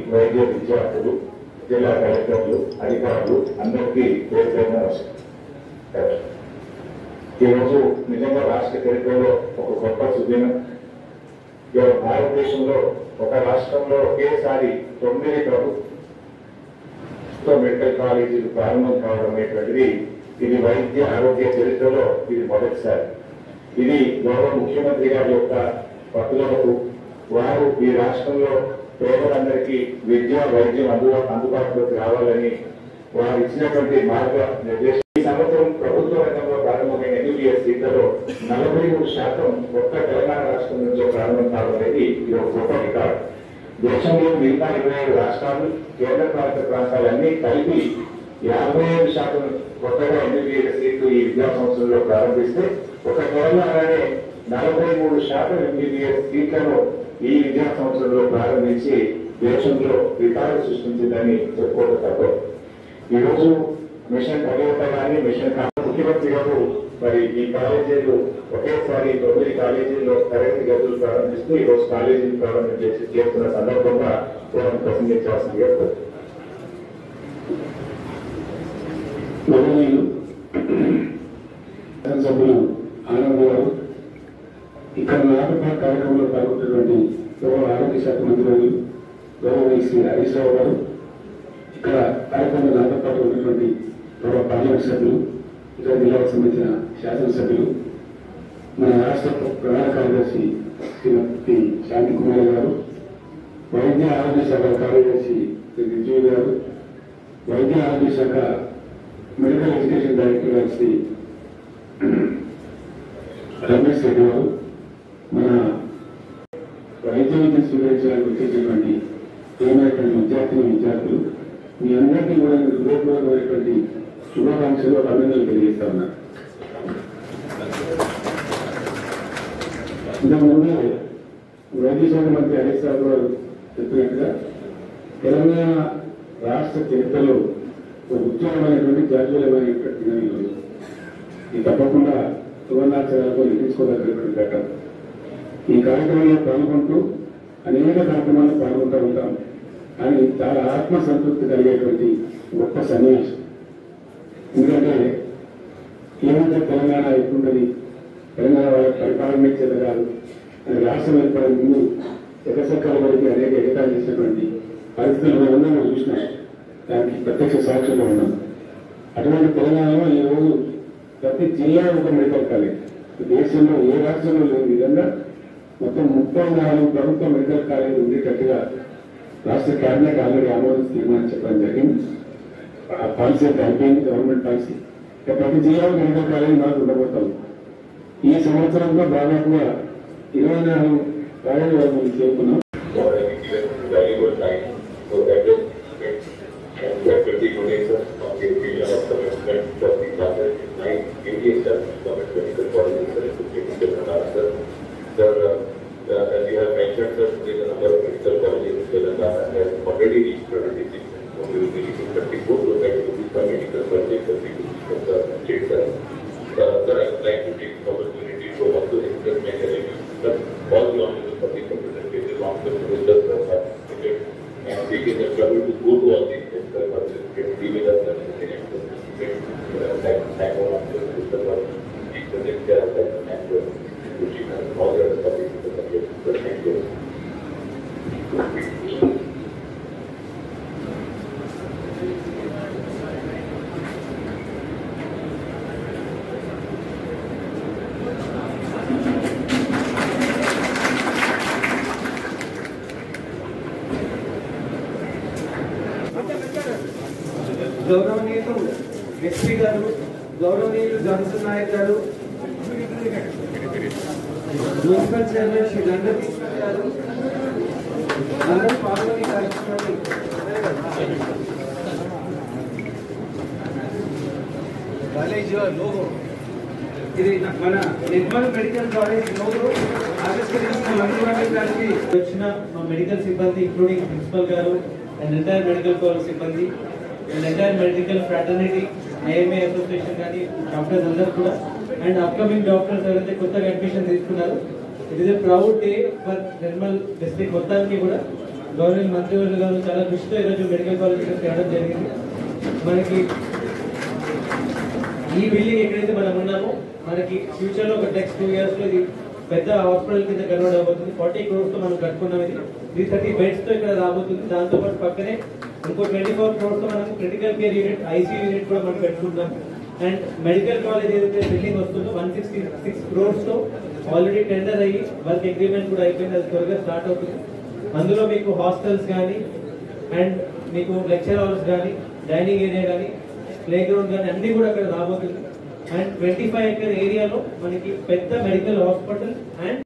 వైద్య విద్యార్థులు జిల్లా కలెక్టర్లు అధికారులు అందరికీ పేరు పేరున నమస్కారం. ఈరోజు నిజంగా రాష్ట్ర చరిత్రలో ఒక గొప్ప సుదినం ఇవాళ భారతదేశంలో ఒక రాష్ట్రంలో ఒకేసారి తొమ్మిది ప్రభుత్వ మెడికల్ కాలేజీలు ప్రారంభం కావడం అనేటువంటిది ఇది వైద్య ఆరోగ్య చరిత్రలో ఇది మొదటిసారి ఇది గౌరవ ముఖ్యమంత్రి గారి యొక్క పట్టుదలకు వారు ఈ రాష్ట్రంలో పేదలందరికీ విద్య వైద్యం అందు అందుబాటులోకి రావాలని వారు ఇచ్చినటువంటి మార్గ నిర్దేశం ఈ సంవత్సరం ప్రభుత్వ రంగంలో ప్రారంభమైన ఎంబీబీఎస్ సీట్లలో నలభై మూడు శాతం కొత్త తెలంగాణ రాష్ట్రం నుంచి ప్రారంభం కావడం అనేది ఇది ఒక గొప్ప రికార్డు దేశంలో మిగతా ఇరవై ఏడు రాష్ట్రాలు కేంద్ర పాలిత ప్రాంతాలన్నీ కలిపి యాభై ఐదు శాతం కొత్తగా ఎంబీబీఎస్ సీట్లు ఈ విద్యా సంవత్సరంలో ప్రారంభిస్తే ఒక తెలంగాణనే నలభై మూడు శాతం ఎంబీబీఎస్ సీట్లను ఈ విద్యా సంవత్సరంలో ప్రారంభించి దేశంలో రికార్డు సృష్టించిందని చెప్పుకోవడం తప్పదు ఈ రోజు మిషన్ భగవత గాని మిషన్ కా- ముఖ్యమంత్రి గారు మరి ఈ కాలేజీలు ఒకేసారి తొమ్మిది కాలేజీల్లో తరగతి గదులు ప్రారంభిస్తూ ఈ రోజు కాలేజీలు ప్రారంభం చేసి చేస్తున్న సందర్భంగా మనం ప్రసంగించాల్సిందిగా కోరుతున్నాను. గౌరవనీయులు సభ్యులు ఆనంద్ గారు ఇక్కడ నాటక కార్యక్రమంలో పాల్గొన్నటువంటి గౌరవ ఆరోగ్య శాఖ మంత్రులు గౌరవ శ్రీ హరీష్ రావు గారు ఇక్కడ కార్యక్రమంలో నాతో పాటు ఉన్నటువంటి గౌరవ పార్లమెంట్ సభ్యులు ఇతర జిల్లాకు సంబంధించిన శాసనసభ్యులు మన రాష్ట్ర ప్రధాన కార్యదర్శి శ్రీమతి శాంతి కుమార్ గారు వైద్య ఆరోగ్య శాఖ కార్యదర్శి శ్రీ విజయ్ గారు వైద్య ఆరోగ్య శాఖ మెడికల్ ఎడ్యుకేషన్ డైరెక్టర్ గారు శ్రీ రమేష్ రెడ్డి గారు మన వైద్య విద్య స్వీకరించడానికి వచ్చేటటువంటి ప్రియమైనటువంటి విద్యార్థులు విద్యార్థులు మీ అందరికీ కూడా నేను హృదయపూర్వకమైనటువంటి శుభాకాంక్షలు అభినందనలు తెలియజేస్తా ఉన్నారు ఇంతకుముందు వైద్య శాఖ మంత్రి హరీష్ రావు గారు చెప్పినట్టుగా తెలంగాణ రాష్ట్ర చరిత్రలో ఒక ఉజ్వలమైనటువంటి జాతీయమైనటువంటి దినం ఈరోజు ఇది తప్పకుండా సువర్ణాచరాలతో లిఖించుకోదగినటువంటి ఘట్టం ఈ కార్యక్రమంలో పాల్గొంటూ అనేక కార్యక్రమాల్లో పాల్గొంటూ ఉంటాం కానీ చాలా ఆత్మ సంతృప్తి కలిగేటువంటి గొప్ప సన్నివేశం ఎందుకంటే ఏమంటే తెలంగాణ ఎట్లుంటది తెలంగాణ వాళ్ళకి పరిపాలన చేత కాదు అని రాష్ట్రం ఏర్పడే ముందు ఎకసెక్కల వరకు అనేక ఎగతాలు చేసినటువంటి పరిస్థితులు మనందరం మనం చూసినాం దానికి ప్రత్యక్ష సాక్షులుగా ఉన్నాం అటువంటి తెలంగాణలో ఈ రోజు ప్రతి జిల్లా ఒక మెడికల్ కాలేజ్ దేశంలో ఏ రాష్ట్రంలో లేని విధంగా మొత్తం ముప్పై నాలుగు ప్రభుత్వ మెడికల్ కాలేజ్ ఉండేటట్టుగా రాష్ట్ర కేబినెట్ ఆల్రెడీ ఆమోదించి తీర్మానం చెప్పడం జరిగింది ఆ పాలసీ అయితే అయిపోయింది గవర్నమెంట్ పాలసీ ఇక ప్రతి జిల్లాలో మెడికల్ కాలేజ్ మనకు ఉండబోతాం ఈ సంవత్సరంలో దాదాపుగా ఇరవై నాలుగు కాలేజీ మనం చేరుకున్నాం for any given valuable time to address it and better the donation of the opinion of the president of the classes in nine Indian government medical colleges and institutes in Telangana. Sir, uh, uh, as you have mentioned, sir, today the number of medical colleges in Telangana has already reached 26 and so we will be reaching 34, so that will be some medical colleges that we will from the state, sir. Uh, sir, I would like to take this opportunity to also express my gratitude to all the honorable public representatives on the ministers who have participated and taken the trouble to go to all these medical colleges, get be with us and get uh, thank thank all of the ministers for the present care of that and uh, to keep all the other public representatives. So Thank you. గౌరవనీయులు SP గారు గౌరవనీయులు Johnson Naik గారు municipal chairman Shri గంగతీశ్వర్ గారు అందరూ పాల్గొని ఈ కార్యక్రమాన్ని college logo ఇది మన నిర్మల్ మెడికల్ కాలేజ్ లోగో ఆవిష్కరించిన మంత్రివర్గం గారికి వచ్చిన మా మెడికల్ సిబ్బంది ఇంక్లూడింగ్ ప్రిన్సిపల్ గారు అండ్ ఎంటైర్ మెడికల్ కాలేజ్ సిబ్బంది and entire medical fraternity IMA association కానీ డాక్టర్స్ అందరూ కూడా అండ్ అప్కమింగ్ డాక్టర్స్ ఎవరైతే కొత్తగా అడ్మిషన్ తీసుకున్నారు it is a proud day for Nirmal district మొత్తానికి కూడా గవర్నర్ మంత్రివర్గ గారు చాలా కృషితో ఈరోజు మెడికల్ కాలేజ్ తేవడం జరిగింది మనకి ఈ బిల్డింగ్ ఎక్కడైతే మనం ఉన్నామో మనకి ఫ్యూచర్ లో ఒక నెక్స్ట్ టూ ఇయర్స్ లో ఇది పెద్ద హాస్పిటల్ కింద కన్వర్ట్ అవబోతుంది ఫార్టీ క్రోర్స్ తో మనం కట్టుకున్నాం ఇది త్రీ థర్టీ బెడ్స్ తో ఇక్కడ రాబోతుంది దాంతో పాటు పక్కనే ఇంకో ట్వంటీ ఫోర్ క్రోర్స్ తో మనం critical care unit ICU unit కూడా మనం పెట్టుకుంటాం అండ్ మెడికల్ కాలేజ్ ఏదైతే బిల్డింగ్ వస్తుందో వన్ సిక్స్టీ సిక్స్ క్రోర్స్ తో ఆల్రెడీ టెండర్ అయ్యి వర్క్ అగ్రిమెంట్ కూడా అయిపోయింది అది త్వరగా స్టార్ట్ అవుతుంది అందులో మీకు హాస్టల్స్ కానీ అండ్ మీకు లెక్చర్ అవర్స్ కానీ డైనింగ్ ఏరియా కానీ ప్లే గ్రౌండ్ కానీ అన్ని కూడా అక్కడ రాబోతుంది అండ్ ట్వంటీ ఫైవ్ ఎకర్ ఏరియాలో మనకి పెద్ద మెడికల్ హాస్పిటల్ అండ్